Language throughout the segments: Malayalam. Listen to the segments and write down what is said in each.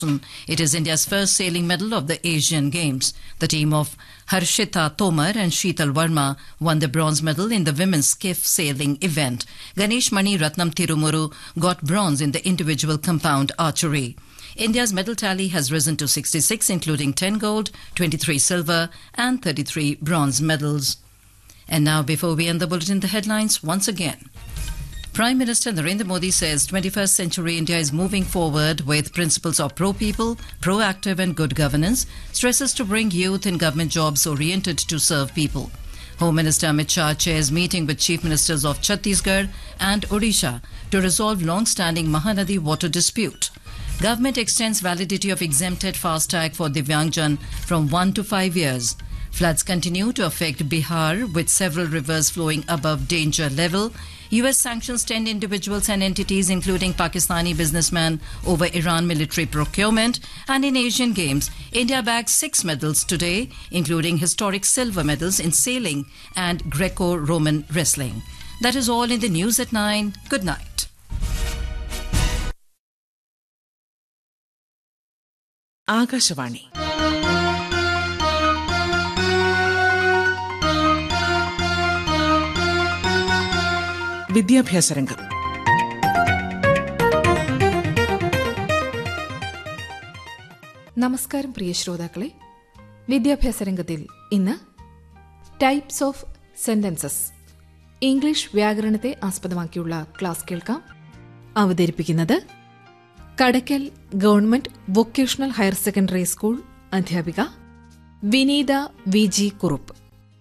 It is India's first sailing medal of the Asian Games. The team of Harshita Tomar and Sheetal Verma won the bronze medal in the women's skiff sailing event. Ganesh Mani Ratnam Tirumuru got bronze in the individual compound archery. India's medal tally has risen to 66, including 10 gold, 23 silver, and 33 bronze medals. And now, before we end the bulletin, the headlines once again. Prime Minister Narendra Modi says 21st century India is moving forward with principles of pro people, proactive and good governance, stresses to bring youth in government jobs oriented to serve people. Home Minister Amit Shah chairs meeting with Chief Ministers of Chhattisgarh and Odisha to resolve long-standing Mahanadi water dispute. Government extends validity of exempted FASTag for Divyangjan from 1 to 5 years. Floods continue to affect Bihar with several rivers flowing above danger level. US sanctions 10 individuals and entities, including Pakistani businessmen, over Iran military procurement. And in Asian Games, India bagged six medals today, including historic silver medals in sailing and Greco Roman wrestling. That is all in the news at 9. Good night. Akashvani വിദ്യാഭ്യാസ രംഗം നമസ്കാരം പ്രിയ ശ്രോതാക്കളെ വിദ്യാഭ്യാസ രംഗത്തിൽ ഇന്ന് ടൈപ്സ് ഓഫ് സെന്റൻസസ് ഇംഗ്ലീഷ് വ്യാകരണത്തെ ആസ്പദമാക്കിയുള്ള ക്ലാസ് കേൾക്കാം അവതരിപ്പിക്കുന്നത് Kadakkal government vocational higher secondary school അധ്യാപിക വിനീത വി ജി കുറുപ്പ്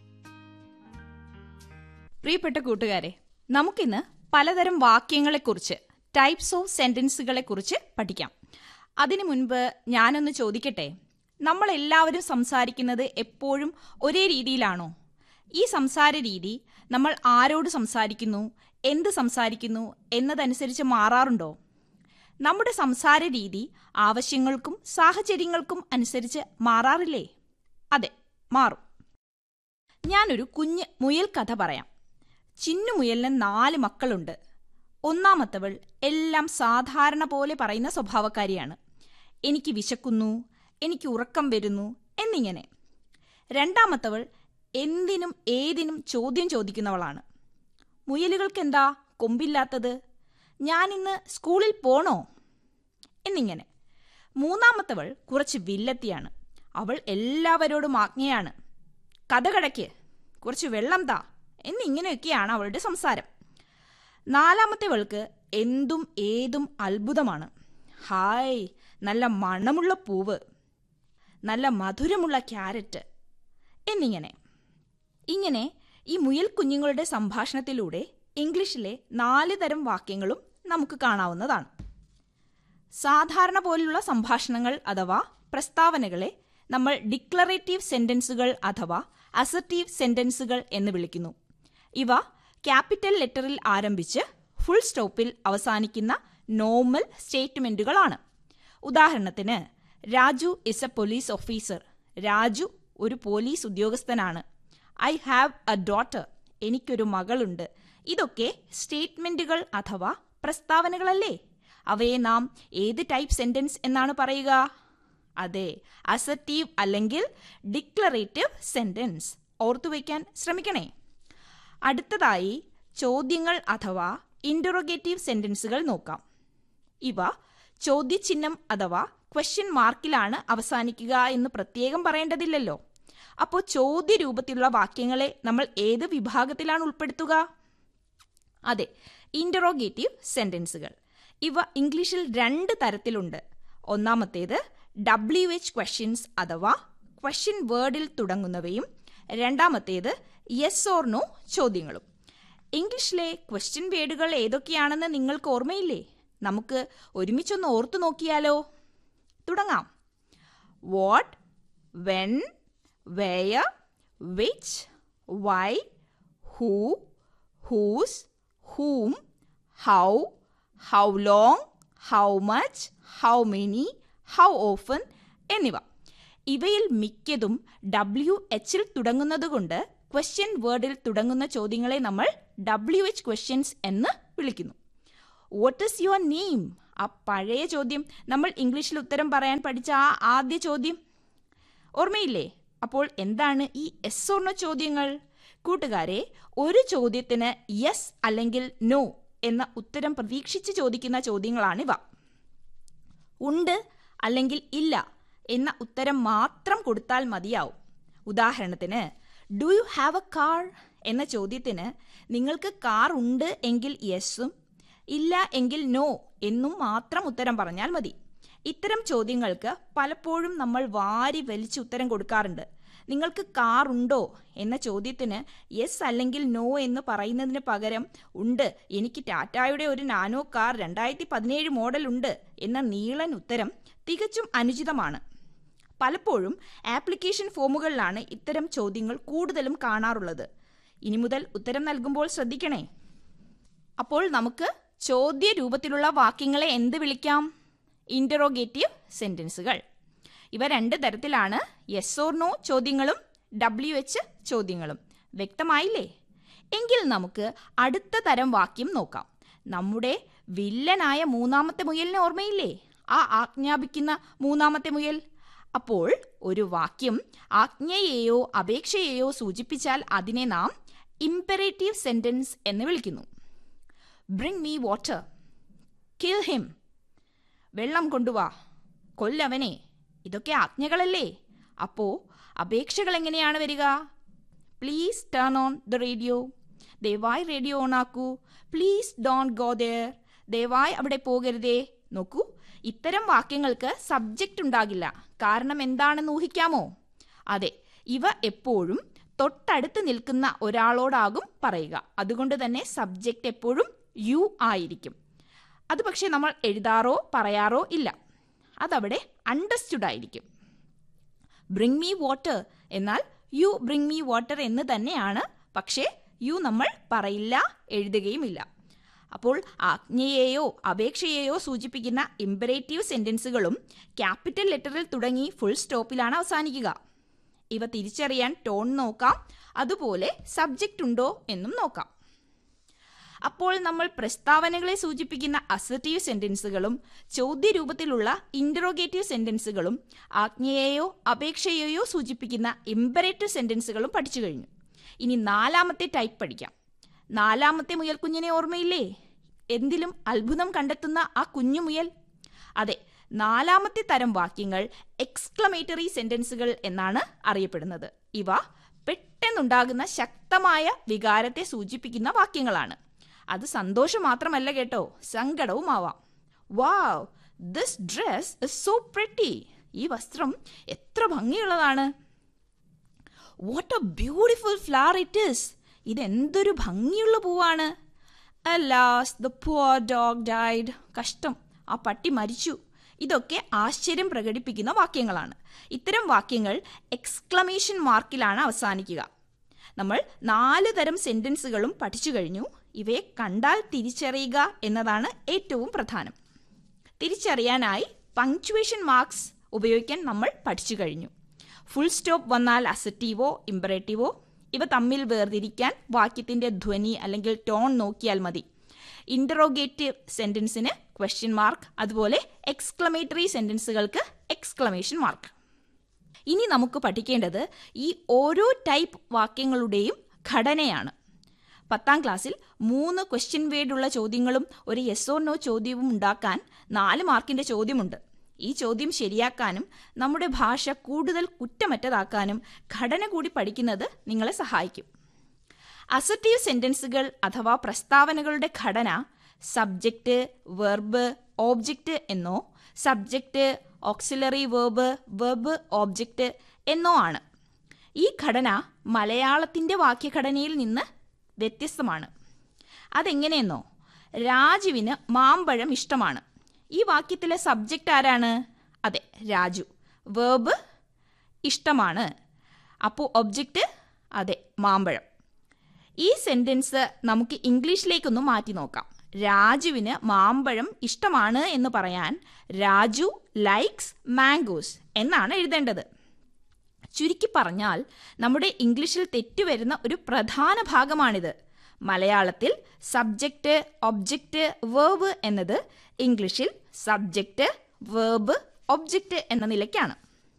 പ്രിയപ്പെട്ട കൂട്ടുകാരെ നമുക്കിന്ന് പലതരം വാക്യങ്ങളെക്കുറിച്ച് ടൈപ്സ് ഓഫ് സെന്റൻസുകളെക്കുറിച്ച് പഠിക്കാം അതിനു മുൻപ് ഞാനൊന്ന് ചോദിക്കട്ടെ നമ്മൾ എല്ലാവരും സംസാരിക്കുന്നത് എപ്പോഴും ഒരേ രീതിയിലാണോ ഈ സംസാര രീതി നമ്മൾ ആരോട് സംസാരിക്കുന്നു എന്ത് സംസാരിക്കുന്നു എന്നതനുസരിച്ച് മാറാറുണ്ടോ നമ്മുടെ സംസാര രീതി ആവശ്യങ്ങൾക്കും സാഹചര്യങ്ങൾക്കും അനുസരിച്ച് മാറാറില്ലേ അതെ മാറും ഞാനൊരു കുഞ്ഞ് മുയൽ കഥ പറയാം ചിന്നുമുയലിന് നാല് മക്കളുണ്ട് ഒന്നാമത്തവൾ എല്ലാം സാധാരണ പോലെ പറയുന്ന സ്വഭാവക്കാരിയാണ് എനിക്ക് വിശക്കുന്നു എനിക്ക് ഉറക്കം വരുന്നു എന്നിങ്ങനെ രണ്ടാമത്തവൾ എന്തിനും ഏതിനും ചോദ്യം ചോദിക്കുന്നവളാണ് മുയലുകൾക്കെന്താ കൊമ്പില്ലാത്തത് ഞാനിന്ന് സ്കൂളിൽ പോണോ എന്നിങ്ങനെ മൂന്നാമത്തവൾ കുറച്ച് വില്ലത്തിയാണ് അവൾ എല്ലാവരോടും ആജ്ഞയാണ് കഥ കടയ്ക്ക് കുറച്ച് വെള്ളം താ എന്നിങ്ങനെയൊക്കെയാണ് അവളുടെ സംസാരം നാലാമത്തെവൾക്ക് എന്തും ഏതും അത്ഭുതമാണ് ഹായ് നല്ല മണമുള്ള പൂവ് നല്ല മധുരമുള്ള ക്യാരറ്റ് എന്നിങ്ങനെ ഇങ്ങനെ ഈ മുയൽ കുഞ്ഞുങ്ങളുടെ സംഭാഷണത്തിലൂടെ ഇംഗ്ലീഷിലെ നാല് തരം വാക്യങ്ങളും നമുക്ക് കാണാവുന്നതാണ് സാധാരണ പോലുള്ള സംഭാഷണങ്ങൾ അഥവാ പ്രസ്താവനകളെ നമ്മൾ ഡിക്ലറേറ്റീവ് സെന്റൻസുകൾ അഥവാ അസർട്ടീവ് സെന്റൻസുകൾ എന്ന് വിളിക്കുന്നു ഇവ ക്യാപിറ്റൽ ലെറ്ററിൽ ആരംഭിച്ച് ഫുൾ സ്റ്റോപ്പിൽ അവസാനിക്കുന്ന നോർമൽ സ്റ്റേറ്റ്മെന്റുകളാണ് ഉദാഹരണത്തിന് Raju is a police officer Raju ഒരു പോലീസ് ഉദ്യോഗസ്ഥനാണ് ഐ ഹാവ് എ ഡോട്ടർ എനിക്കൊരു മകളുണ്ട് ഇതൊക്കെ സ്റ്റേറ്റ്മെന്റുകൾ അഥവാ പ്രസ്താവനകളല്ലേ അവയെ നാം ഏത് ടൈപ്പ് സെന്റൻസ് എന്നാണ് പറയുക അതെ അസർട്ടീവ് അല്ലെങ്കിൽ ഡിക്ലറേറ്റീവ് സെന്റൻസ് ഓർത്തുവയ്ക്കാൻ ശ്രമിക്കണേ അടുത്തതായി ചോദ്യങ്ങൾ അഥവാ ഇൻറ്ററോഗേറ്റീവ് സെന്റൻസുകൾ നോക്കാം ഇവ ചോദ്യചിഹ്നം അഥവാ ക്വസ്റ്റ്യൻ മാർക്കിലാണ് അവസാനിക്കുക എന്ന് പ്രത്യേകം പറയേണ്ടതില്ലല്ലോ അപ്പോൾ ചോദ്യ രൂപത്തിലുള്ള വാക്യങ്ങളെ നമ്മൾ ഏത് വിഭാഗത്തിലാണ് ഉൾപ്പെടുത്തുക അതെ ഇൻറ്ററോഗേറ്റീവ് സെന്റൻസുകൾ ഇവ ഇംഗ്ലീഷിൽ രണ്ട് തരത്തിലുണ്ട് ഒന്നാമത്തേത് ഡബ്ല്യു എച്ച് ക്വസ്റ്റ്യൻസ് അഥവാ ക്വസ്റ്റ്യൻ വേർഡിൽ തുടങ്ങുന്നവയും രണ്ടാമത്തേത് യെസ് ഓർ നോ ചോദ്യങ്ങളും ഇംഗ്ലീഷിലെ ക്വസ്റ്റ്യൻ വേർഡുകൾ ഏതൊക്കെയാണെന്ന് നിങ്ങൾക്ക് ഓർമ്മയില്ലേ നമുക്ക് ഒരുമിച്ചൊന്ന് ഓർത്തു നോക്കിയാലോ തുടങ്ങാം what when where which why who whose whom how how long how much how many how often എന്നിവ ഇവയിൽ മിക്കതും ഡബ്ല്യു എച്ചിൽ തുടങ്ങുന്നതുകൊണ്ട് ക്വസ്റ്റ്യൻ വേർഡിൽ തുടങ്ങുന്ന ചോദ്യങ്ങളെ നമ്മൾ ഡബ്ല്യു എച്ച് ക്വസ്റ്റ്യൻസ് എന്ന് വിളിക്കുന്നു വാട്ട് ഇസ് യുവർ നെയിം ആ പഴയ ചോദ്യം നമ്മൾ ഇംഗ്ലീഷിൽ ഉത്തരം പറയാൻ പഠിച്ച ആ ആദ്യ ചോദ്യം ഓർമ്മയില്ലേ അപ്പോൾ എന്താണ് ഈ എസ് ഓർണ ചോദ്യങ്ങൾ കൂട്ടുകാരെ ഒരു ചോദ്യത്തിന് യെസ് അല്ലെങ്കിൽ നോ എന്ന ഉത്തരം പ്രതീക്ഷിച്ച് ചോദിക്കുന്ന ചോദ്യങ്ങളാണിവ ഉണ്ട് അല്ലെങ്കിൽ ഇല്ല എന്ന ഉത്തരം മാത്രം കൊടുത്താൽ മതിയാവും ഉദാഹരണത്തിന് do you have a car എന്ന ചോദ്യത്തിന് നിങ്ങൾക്ക് കാർ ഉണ്ട് എങ്കിൽ യെസ്സും ഇല്ല എങ്കിൽ നോ എന്നും മാത്രം ഉത്തരം പറഞ്ഞാൽ മതി ഇത്തരം ചോദ്യങ്ങൾക്ക് പലപ്പോഴും നമ്മൾ വാരി വലിച്ച് ഉത്തരം കൊടുക്കാറുണ്ട് നിങ്ങൾക്ക് കാർ ഉണ്ടോ എന്ന ചോദ്യത്തിന് യെസ് അല്ലെങ്കിൽ നോ എന്ന് പറയുന്നതിന് പകരം ഉണ്ട് എനിക്ക് ടാറ്റായുടെ ഒരു നാനോ കാർ രണ്ടായിരത്തി പതിനേഴ് മോഡൽ ഉണ്ട് എന്ന നീളൻ ഉത്തരം തികച്ചും അനുചിതമാണ് പലപ്പോഴും ആപ്ലിക്കേഷൻ ഫോമുകളിലാണ് ഇത്തരം ചോദ്യങ്ങൾ കൂടുതലും കാണാറുള്ളത് ഇനി മുതൽ ഉത്തരം നൽകുമ്പോൾ ശ്രദ്ധിക്കണേ അപ്പോൾ നമുക്ക് ചോദ്യ രൂപത്തിലുള്ള വാക്യങ്ങളെ എന്ത് വിളിക്കാം ഇൻറ്ററോഗേറ്റീവ് സെൻറ്റൻസുകൾ ഇവ രണ്ട് തരത്തിലാണ് യെസ് ഓർ നോ ചോദ്യങ്ങളും ഡബ്ല്യു എച്ച് ചോദ്യങ്ങളും വ്യക്തമായില്ലേ എങ്കിൽ നമുക്ക് അടുത്ത തരം വാക്യം നോക്കാം നമ്മുടെ വില്ലനായ മൂന്നാമത്തെ മുയലിനെ ഓർമ്മയില്ലേ ആ ആജ്ഞാപിക്കുന്ന മൂന്നാമത്തെ മുയൽ അപ്പോൾ ഒരു വാക്യം ആജ്ഞയെയോ അപേക്ഷയെയോ സൂചിപ്പിച്ചാൽ അതിനെ നാം ഇമ്പറേറ്റീവ് സെന്റൻസ് എന്ന് വിളിക്കുന്നു bring me water kill him വെള്ളം കൊണ്ടുവാ കൊല്ലവനെ ഇതൊക്കെ ആജ്ഞകളല്ലേ അപ്പോ അപേക്ഷകൾ എങ്ങനെയാണ് വരിക please turn on the radio ദയവായി റേഡിയോ ഓൺ ആക്കൂ പ്ലീസ് ഡോൺ ഗോ ദയർ ദയവായി അവിടെ പോകരുതേ നോക്കൂ ഇത്തരം വാക്യങ്ങൾക്ക് സബ്ജക്റ്റ് ഉണ്ടാകില്ല കാരണം എന്താണെന്ന് ഊഹിക്കാമോ അതെ ഇവ എപ്പോഴും തൊട്ടടുത്ത് നിൽക്കുന്ന ഒരാളോടാകും പറയുക അതുകൊണ്ട് തന്നെ സബ്ജക്റ്റ് എപ്പോഴും യു ആയിരിക്കും അത് പക്ഷേ നമ്മൾ എഴുതാറോ പറയാറോ ഇല്ല അതവിടെ അണ്ടർസ്റ്റുഡ് ആയിരിക്കും ബ്രിങ് മീ വാട്ടർ എന്നാൽ യു ബ്രിങ് മീ വാട്ടർ എന്ന് തന്നെയാണ് പക്ഷേ യു നമ്മൾ പറയില്ല എഴുതുകയുമില്ല അപ്പോൾ ആജ്ഞയെയോ അപേക്ഷയെയോ സൂചിപ്പിക്കുന്ന ഇമ്പറേറ്റീവ് സെന്റൻസുകളും ക്യാപിറ്റൽ ലെറ്ററിൽ തുടങ്ങി ഫുൾ സ്റ്റോപ്പിലാണ് അവസാനിക്കുക ഇവ തിരിച്ചറിയാൻ ടോൺ നോക്കാം അതുപോലെ സബ്ജക്റ്റ് ഉണ്ടോ എന്നും നോക്കാം അപ്പോൾ നമ്മൾ പ്രസ്താവനകളെ സൂചിപ്പിക്കുന്ന അസർട്ടീവ് സെന്റൻസുകളും ചോദ്യരൂപത്തിലുള്ള ഇൻറ്ററോഗേറ്റീവ് സെന്റൻസുകളും ആജ്ഞയെയോ അപേക്ഷയെയോ സൂചിപ്പിക്കുന്ന ഇമ്പറേറ്റീവ് സെന്റൻസുകളും പഠിച്ചു കഴിഞ്ഞു ഇനി നാലാമത്തെ ടൈപ്പ് പഠിക്കാം നാലാമത്തെ മുയൽക്കുഞ്ഞിനെ ഓർമ്മയില്ലേ എന്തിലും അത്ഭുതം കണ്ടെത്തുന്ന ആ കുഞ്ഞു മുയൽ അതെ നാലാമത്തെ തരം വാക്യങ്ങൾ എക്സ്ക്ലമേറ്ററി സെന്റൻസുകൾ എന്നാണ് അറിയപ്പെടുന്നത് ഇവ പെട്ടെന്നുണ്ടാകുന്ന ശക്തമായ വികാരത്തെ സൂചിപ്പിക്കുന്ന വാക്യങ്ങളാണ് അത് സന്തോഷം മാത്രമല്ല കേട്ടോ സങ്കടവുമാവാം wow this dress is so pretty ഈ വസ്ത്രം എത്ര ഭംഗിയുള്ളതാണ് what a beautiful flower it is ഇതെന്തൊരു ഭംഗിയുള്ള പൂവാണ് alas the poor dog died കഷ്ടം ആ പട്ടി മരിച്ചു ഇതൊക്കെ ആശ്ചര്യം പ്രകടിപ്പിക്കുന്ന വാക്യങ്ങളാണ് ഇത്തരം വാക്യങ്ങൾ എക്സ്ക്ലമേഷൻ മാർക്കിലാണ് അവസാനിക്കുക നമ്മൾ നാല് തരം സെന്റൻസുകളും പഠിച്ചു കഴിഞ്ഞു ഇവയെ കണ്ടാൽ തിരിച്ചറിയുക എന്നതാണ് ഏറ്റവും പ്രധാനം തിരിച്ചറിയാനായി പങ്ക്ച്വേഷൻ മാർക്സ് ഉപയോഗിക്കാൻ നമ്മൾ പഠിച്ചു കഴിഞ്ഞു ഫുൾ സ്റ്റോപ്പ് വന്നാൽ അസറ്റീവോ ഇമ്പറേറ്റീവോ ഇവ തമ്മിൽ വേർതിരിക്കാൻ വാക്യത്തിന്റെ ധ്വനി അല്ലെങ്കിൽ ടോൺ നോക്കിയാൽ മതി ഇന്ററോഗേറ്റീവ് സെന്റൻസിന് ക്വസ്റ്റ്യൻ മാർക്ക് അതുപോലെ എക്സ്ക്ലമേറ്ററി സെന്റൻസുകൾക്ക് എക്സ്ക്ലമേഷൻ മാർക്ക് ഇനി നമുക്ക് പഠിക്കേണ്ടത് ഈ ഓരോ ടൈപ്പ് വാക്യങ്ങളുടെയും ഘടനയാണ് പത്താം ക്ലാസ്സിൽ മൂന്ന് ക്വസ്റ്റ്യൻ വേർഡുള്ള ചോദ്യങ്ങളും ഒരു യെസ് ഓർ നോ ചോദ്യവും ഉണ്ടാക്കാൻ നാല് മാർക്കിന്റെ ചോദ്യമുണ്ട് ഈ ചോദ്യം ശരിയാക്കാനും നമ്മുടെ ഭാഷ കൂടുതൽ കുറ്റമറ്റതാക്കാനും ഘടന കൂടി പഠിക്കുന്നത് നിങ്ങളെ സഹായിക്കും അസറ്റീവ് സെന്റൻസുകൾ അഥവാ പ്രസ്താവനകളുടെ ഘടന സബ്ജക്റ്റ് വെർബ് ഓബ്ജക്റ്റ് എന്നോ subject auxiliary verb verb object എന്നോ ആണ് ഈ ഘടന മലയാളത്തിന്റെ വാക്യഘടനയിൽ നിന്ന് വ്യത്യസ്തമാണ് അതെങ്ങനെയെന്നോ രാജുവിന് മാമ്പഴം ഇഷ്ടമാണ് ഈ വാക്യത്തിലെ സബ്ജക്റ്റ് ആരാണ് അതെ രാജു വേർബ് ഇഷ്ടമാണ് അപ്പോൾ ഒബ്ജക്റ്റ് അതെ മാമ്പഴം ഈ സെന്റൻസ് നമുക്ക് ഇംഗ്ലീഷിലേക്കൊന്ന് മാറ്റി നോക്കാം രാജുവിന് മാമ്പഴം ഇഷ്ടമാണ് എന്ന് പറയാൻ രാജു ലൈക്സ് മാംഗോസ് എന്നാണ് എഴുതേണ്ടത് ചുരുക്കി പറഞ്ഞാൽ നമ്മുടെ ഇംഗ്ലീഷിൽ തെറ്റുവരുന്ന ഒരു പ്രധാന ഭാഗമാണിത് മലയാളത്തിൽ സബ്ജക്റ്റ് ഒബ്ജക്റ്റ് വേർബ് എന്നത് ഇംഗ്ലീഷിൽ സബ്ജക്റ്റ് വേർബ് ഒബ്ജക്റ്റ് എന്ന നിലയ്ക്കാണ്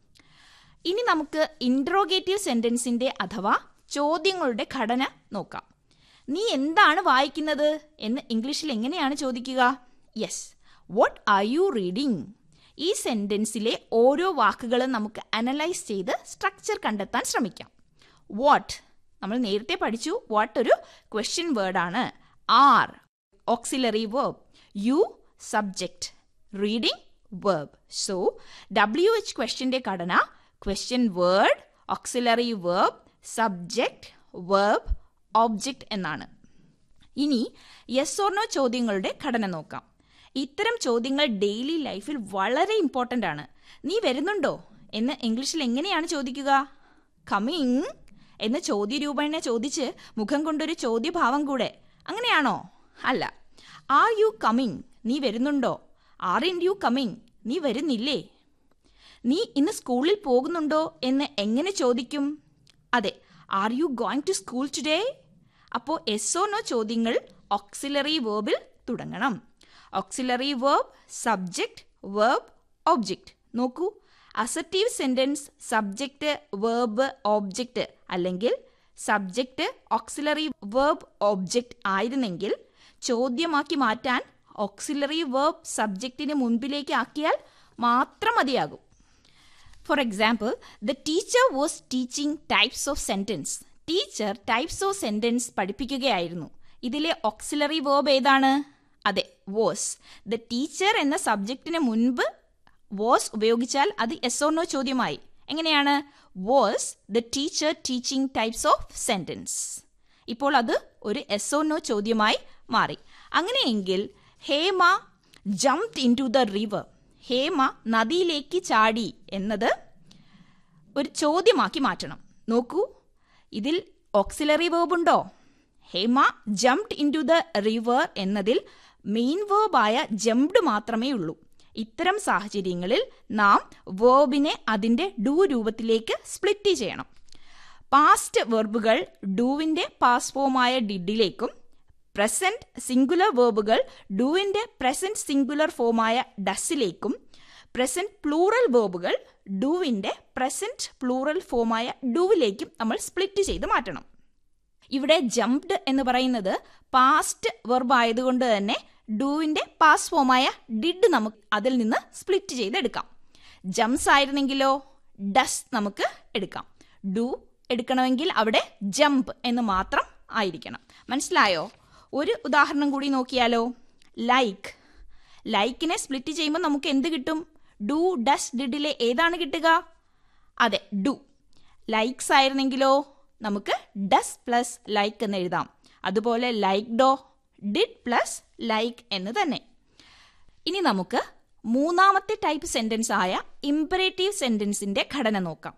ഇനി നമുക്ക് ഇൻട്രോഗേറ്റീവ് സെന്റൻസിന്റെ അഥവാ ചോദ്യങ്ങളുടെ ഘടന നോക്കാം നീ എന്താണ് വായിക്കുന്നത് എന്ന് ഇംഗ്ലീഷിൽ എങ്ങനെയാണ് ചോദിക്കുക yes what are you reading ഈ സെന്റൻസിലെ ഓരോ വാക്കുകളും നമുക്ക് അനലൈസ് ചെയ്ത് സ്ട്രക്ചർ കണ്ടെത്താൻ ശ്രമിക്കാം വാട്ട് നമ്മൾ നേരത്തെ പഠിച്ചു വാട്ട് ഒരു ക്വസ്റ്റ്യൻ വേർഡാണ് are auxiliary verb you subject reading verb so W H ക്വസ്റ്റ്യൻ്റെ ഘടന question word auxiliary verb subject verb object എന്നാണ് ഇനി യെസ് ഓർണോ ചോദ്യങ്ങളുടെ ഘടന നോക്കാം ഇത്തരം ചോദ്യങ്ങൾ ഡെയിലി ലൈഫിൽ വളരെ ഇമ്പോർട്ടൻ്റ് ആണ് നീ വരുന്നുണ്ടോ എന്ന് ഇംഗ്ലീഷിൽ എങ്ങനെയാണ് ചോദിക്കുക കമ്മിങ് എന്ന് ചോദ്യരൂപേണ ചോദിച്ച് മുഖം കൊണ്ടൊരു ചോദ്യഭാവം കൂടെ അങ്ങനെയാണോ അല്ല ആർ യു കമ്മിങ് നീ വരുന്നുണ്ടോ ആർ ഇൻ യു കമ്മിങ് നീ വരുന്നില്ലേ നീ ഇന്ന് സ്കൂളിൽ പോകുന്നുണ്ടോ എന്ന് എങ്ങനെ ചോദിക്കും അതെ are you going to school today അപ്പോൾ എസ് നോ ചോദ്യങ്ങൾ ഓക്സിലറി വേർബിൽ തുടങ്ങണം auxiliary verb subject verb object നോക്കൂ assertive sentence subject verb object അല്ലെങ്കിൽ സബ്ജക്റ്റ് ഓക്സിലറി വേർബ് ഓബ്ജക്റ്റ് ആയിരുന്നെങ്കിൽ ചോദ്യമാക്കി മാറ്റാൻ ഓക്സിലറി വേർബ് സബ്ജക്റ്റിന് മുൻപിലേക്ക് ആക്കിയാൽ മാത്രം മതിയാകും for example the teacher was teaching types of sentence teacher types of sentence പഠിപ്പിക്കുകയായിരുന്നു ഇതിലെ ഓക്സിലറി വേർബ് ഏതാണ് അതെ വോസ് ദ ടീച്ചർ എന്ന സബ്ജക്റ്റിന് മുൻപ് വോസ് ഉപയോഗിച്ചാൽ അത് എസ് ഓർ നോ ചോദ്യമായി എങ്ങനെയാണ് was the teacher teaching types of sentence ഇപ്പോൾ അത് ഒരു എസ് ഓർ നോ ചോദ്യമായി മാറി അങ്ങനെയെങ്കിൽ Hema jump into the river Hema നദിയിലേക്ക് ചാടി എന്നത് ഒരു ചോദ്യമാക്കി മാറ്റണം നോക്കൂ ഇതിൽ ഓക്സിലറി വേർബ് ഉണ്ടോ Hema jumped into the river എന്നതിൽ മെയിൻ വേർബായ ജംപ്ഡ് മാത്രമേ ഉള്ളൂ ഇത്തരം സാഹചര്യങ്ങളിൽ നാം വേർബിനെ അതിൻ്റെ ഡു രൂപത്തിലേക്ക് സ്പ്ലിറ്റ് ചെയ്യണം പാസ്റ്റ് വെർബുകൾ ഡൂവിൻ്റെ പാസ് ഫോമായ ഡിഡിലേക്കും പ്രസന്റ് സിംഗുലർ വേർബുകൾ ഡൂവിൻ്റെ പ്രസന്റ് സിംഗുലർ ഫോമായ ഡസിലേക്കും പ്രസന്റ് പ്ലൂറൽ വേർബുകൾ ഡൂവിൻ്റെ പ്രസന്റ് പ്ലൂറൽ ഫോമായ ഡൂവിലേക്കും നമ്മൾ സ്പ്ലിറ്റ് ചെയ്ത് മാറ്റണം ഇവിടെ ജംപ്ഡ് എന്ന് പറയുന്നത് പാസ്റ്റ് വെർബ് ആയതുകൊണ്ട് തന്നെ ഡൂവിൻ്റെ പാസ് ഫോമായ ഡിഡ് നമുക്ക് അതിൽ നിന്ന് സ്പ്ലിറ്റ് ചെയ്തെടുക്കാം ജംസ് ആയിരുന്നെങ്കിലോ ഡസ് നമുക്ക് എടുക്കാം ഡു എടുക്കണമെങ്കിൽ അവിടെ ജംപ് എന്ന് മാത്രം ആയിരിക്കണം മനസ്സിലായോ ഒരു ഉദാഹരണം കൂടി നോക്കിയാലോ ലൈക്ക് ലൈക്കിനെ സ്പ്ലിറ്റ് ചെയ്യുമ്പോൾ നമുക്ക് എന്ത് കിട്ടും ഡു ഡസ് ഡിഡിലെ ഏതാണ് കിട്ടുക അതെ ഡു ലൈക്സ് ആയിരുന്നെങ്കിലോ നമുക്ക് ഡസ് പ്ലസ് ലൈക്ക് എന്ന് എഴുതാം അതുപോലെ like do did plus like എന്ന് തന്നെ ഇനി നമുക്ക് മൂന്നാമത്തെ ടൈപ്പ് സെന്റൻസ് ആയ ഇമ്പറേറ്റീവ് സെന്റൻസിന്റെ ഘടന നോക്കാം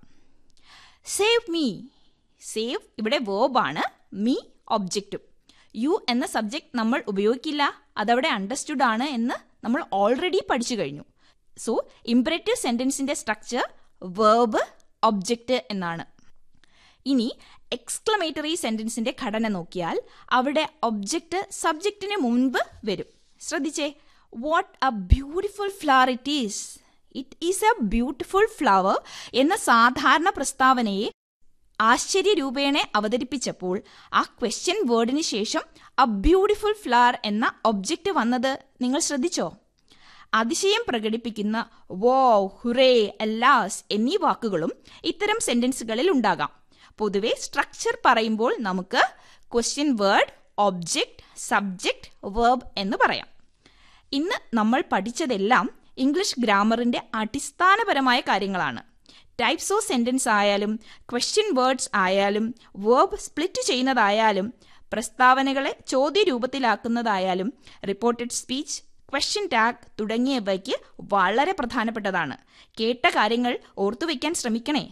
സേവ് മീ സേവ് ഇവിടെ വേർബാണ് മീ ഒബ്ജക്റ്റും യു എന്ന സബ്ജക്റ്റ് നമ്മൾ ഉപയോഗിക്കില്ല അതവിടെ അണ്ടർസ്റ്റുഡ് ആണ് എന്ന് നമ്മൾ ഓൾറെഡി പഠിച്ചു കഴിഞ്ഞു സോ ഇമ്പറേറ്റീവ് സെന്റൻസിന്റെ സ്ട്രക്ചർ വേർബ് ഒബ്ജക്റ്റ് എന്നാണ് ഇനി എക്സ്ക്ലമേറ്ററി സെന്റൻസിന്റെ ഘടന നോക്കിയാൽ അവിടെ ഒബ്ജക്റ്റ് സബ്ജക്റ്റിന് മുൻപ് വരും ശ്രദ്ധിച്ചേ what a beautiful flower it is it is a beautiful flower എന്ന സാധാരണ പ്രസ്താവനയെ ആശ്ചര്യരൂപേണെ അവതരിപ്പിച്ചപ്പോൾ ആ ക്വസ്റ്റ്യൻ വേർഡിന് ശേഷം അ ബ്യൂട്ടിഫുൾ ഫ്ലവർ എന്ന ഒബ്ജക്റ്റ് വന്നത് നിങ്ങൾ ശ്രദ്ധിച്ചോ അതിശയം പ്രകടിപ്പിക്കുന്ന വോ ഹുറേ അല്ലാസ് എന്നീ വാക്കുകളും ഇത്തരം സെന്റൻസുകളിൽ ഉണ്ടാകാം പൊതുവെ സ്ട്രക്ചർ പറയുമ്പോൾ നമുക്ക് question word object subject verb എന്ന് പറയാം ഇന്ന് നമ്മൾ പഠിച്ചതെല്ലാം ഇംഗ്ലീഷ് ഗ്രാമറിന്റെ അടിസ്ഥാനപരമായ കാര്യങ്ങളാണ് ടൈപ്സ് ഓഫ് സെന്റൻസ് ആയാലും ക്വസ്റ്റ്യൻ വേർഡ്സ് ആയാലും വേർബ് സ്പ്ലിറ്റ് ചെയ്യുന്നതായാലും പ്രസ്താവനകളെ ചോദ്യരൂപത്തിലാക്കുന്നതായാലും റിപ്പോർട്ടഡ് സ്പീച്ച് ക്വസ്റ്റ്യൻ ടാഗ് തുടങ്ങിയവയ്ക്ക് വളരെ പ്രധാനപ്പെട്ടതാണ് കേട്ട കാര്യങ്ങൾ ഓർത്തുവെക്കാൻ ശ്രമിക്കണേ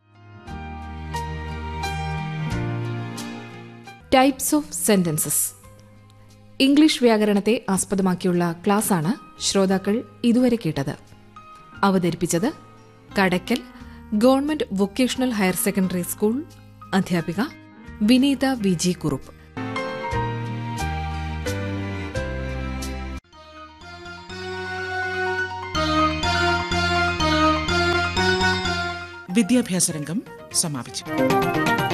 ടൈപ്സ് ഓഫ് സെന്റൻസസ് ഇംഗ്ലീഷ് വ്യാകരണത്തെ ആസ്പദമാക്കിയുള്ള ക്ലാസ്സാണ് ശ്രോതാക്കൾ ഇതുവരെ കേട്ടത് അവതരിപ്പിച്ചത് Kadakkal government vocational higher secondary school അധ്യാപിക വിനീത വി ജി കുറുപ്പ് വിദ്യാഭ്യാസ രംഗം സമാപിച്ചു